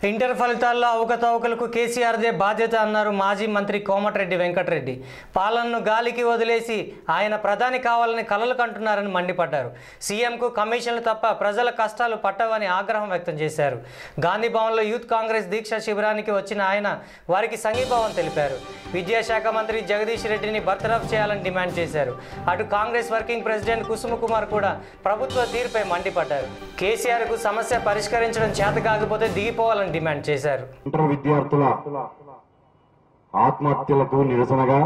inter ఫలితాల్లో అవకతవకలకు కేసీఆర్దే బాధ్యత అన్నారు మాజీ మంత్రి కోమటిరెడ్డి వెంకటరెడ్డి పాలనను గాలికి వదిలేసి ఆయన ప్రధాని కావాలని కలలు కంటున్నారని మండిపడ్డారు సీఎంకు కమిషన్లు తప్ప ప్రజల కష్టాలు పట్టవని ఆగ్రహం వ్యక్తం చేశారు గాంధీ భవన్లో యూత్ కాంగ్రెస్ దీక్ష శిబిరానికి వచ్చిన ఆయన వారికి సంఘీభావం తెలిపారు విద్యాశాఖ మంత్రి జగదీష్ రెడ్డిని బర్తరఫ్ చేయాలని డిమాండ్ చేశారు అటు కాంగ్రెస్ వర్కింగ్ ప్రెసిడెంట్ కుసుమ కుమార్ కూడా ప్రభుత్వ తీరుపై మండిపడ్డారు కేసీఆర్కు సమస్య పరిష్కరించడం చేత కాకపోతే దిగిపోవాలని డిమాండ్ చేశారు ఇంటర్ విద్యార్థుల ఆత్మహత్యలకు నిరసనగా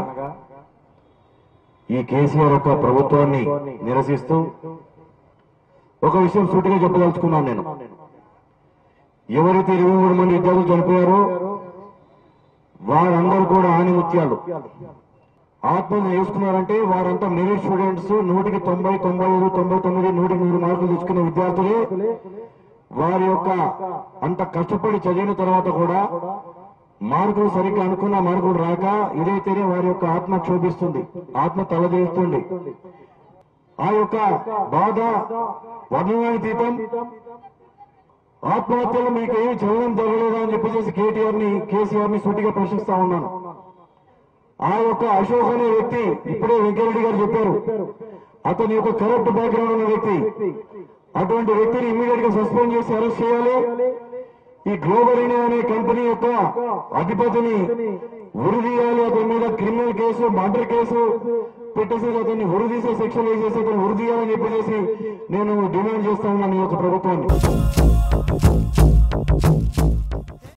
ఈ కేసీఆర్ యొక్క ప్రభుత్వాన్ని నిరసిస్తూ ఒక విషయం సూటిగా చెప్పదలుచుకున్నాను నేను ఎవరైతే ఇరవై మూడు మంది విద్యార్థులు చనిపోయారో వారందరూ కూడా ఆనిముత్యాలు ఆత్మహత్య చేసుకున్నారంటే వారంతా మెరిట్ స్టూడెంట్స్ నూటికి తొంభై తొంభై ఐదు తొంభై తొమ్మిది నూటికి నూరు మార్కులు తెచ్చుకున్న విద్యార్థులే వారి యొక్క అంత కష్టపడి చదివిన తర్వాత కూడా మార్కులు సరిగ్గా అనుకున్న మార్కులు రాక ఇదైతేనే వారి యొక్క ఆత్మ క్షోభిస్తుంది ఆత్మ తలదేస్తుంది ఆ యొక్క బాధ వర్ణనాతీతం ఆత్మహత్యలు మీకు ఏమి చదవడం జరగలేదా అని చెప్పేసి కేటీఆర్ ని కేసీఆర్ ని సూటిగా ప్రశ్నిస్తా ఉన్నాను ఆ యొక్క అశోక్ అనే వ్యక్తి ఇప్పుడే వెంకరెడ్డి గారు చెప్పారు అతని యొక్క కరప్ట్ బ్యాక్గ్రౌండ్ ఉన్న వ్యక్తి అటువంటి వ్యక్తిని ఇమీడియట్ గా సస్పెండ్ చేసి అరెస్ట్ చేయాలి ఈ గ్లోబల్ ఇండియా అనే కంపెనీ యొక్క అధిపతిని ఉరిదీయాలి అతని మీద క్రిమినల్ కేసు మర్డర్ కేసు పెట్టేసి అతన్ని ఉరిదీసే శిక్షలు వేసేసి అతను ఉరిదీయాలని చెప్పేసి నేను డిమాండ్ చేస్తా ఉన్నాను ఈ యొక్క ప్రభుత్వాన్ని